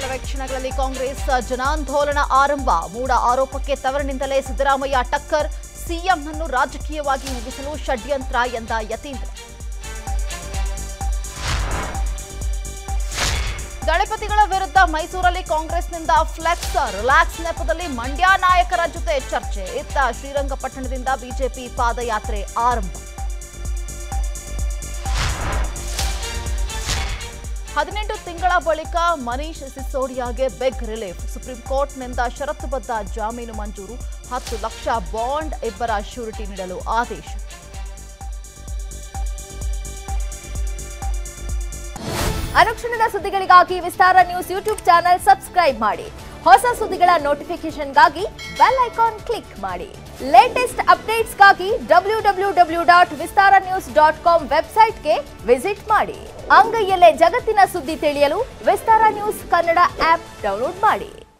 ಕೆಲವೇ ಕ್ಷಣಗಳಲ್ಲಿ ಕಾಂಗ್ರೆಸ್ ಜನಾಂದೋಲನ ಆರಂಭ ಮೂಡ ಆರೋಪಕ್ಕೆ ತವರಿನಿಂದಲೇ ಸಿದ್ದರಾಮಯ್ಯ ಟಕ್ಕರ್ ಸಿಎಂನನ್ನು ರಾಜಕೀಯವಾಗಿ ಮುಗಿಸಲು ಷಡ್ಯಂತ್ರ ಎಂದ ಯತೀಂದ್ರ ದಳಪತಿಗಳ ವಿರುದ್ಧ ಮೈಸೂರಲ್ಲಿ ಕಾಂಗ್ರೆಸ್ನಿಂದ ಫ್ಲೆಕ್ಸ್ ರಿಲ್ಯಾಕ್ಸ್ ನೆಪದಲ್ಲಿ ಮಂಡ್ಯ ನಾಯಕರ ಜೊತೆ ಚರ್ಚೆ ಇತ್ತ ಶ್ರೀರಂಗಪಟ್ಟಣದಿಂದ ಬಿಜೆಪಿ ಪಾದಯಾತ್ರೆ ಆರಂಭ ಹದಿನೆಂಟು ತಿಂಗಳ ಬಳಿಕ ಮನೀಶ್ ಸಿಸೋಡಿಯಾಗೆ ಬೆಗ್ ರಿಲೀಫ್ ಸುಪ್ರೀಂ ಕೋರ್ಟ್ನಿಂದ ಷರತ್ತುಬದ್ಧ ಜಾಮೀನು ಮಂಜೂರು ಹತ್ತು ಲಕ್ಷ ಬಾಂಡ್ ಇಬ್ಬರ ಶ್ಯೂರಿಟಿ ನೀಡಲು ಆದೇಶ ಅನುಕ್ಷಣದ ಸುದ್ದಿಗಳಿಗಾಗಿ Vistara news YouTube channel subscribe ಮಾಡಿ ಹೊಸ ಸುದ್ದಿಗಳ ನೋಟಿಫಿಕೇಶನ್ಗಾಗಿ ಬೆಲ್ ಐಕಾನ್ ಕ್ಲಿಕ್ ಮಾಡಿ ಲೇಟೆಸ್ಟ್ ಅಪ್ಡೇಟ್ಸ್ಗಾಗಿ W W W dot Vistara news dot com ವೆಬ್ಸೈಟ್ಗೆ ವಿಸಿಟ್ ಮಾಡಿ ಅಂಗೈಯಲ್ಲೇ ಜಗತ್ತಿನ ಸುದ್ದಿ ತಿಳಿಯಲು Vistara news Kannada app download ಮಾಡಿ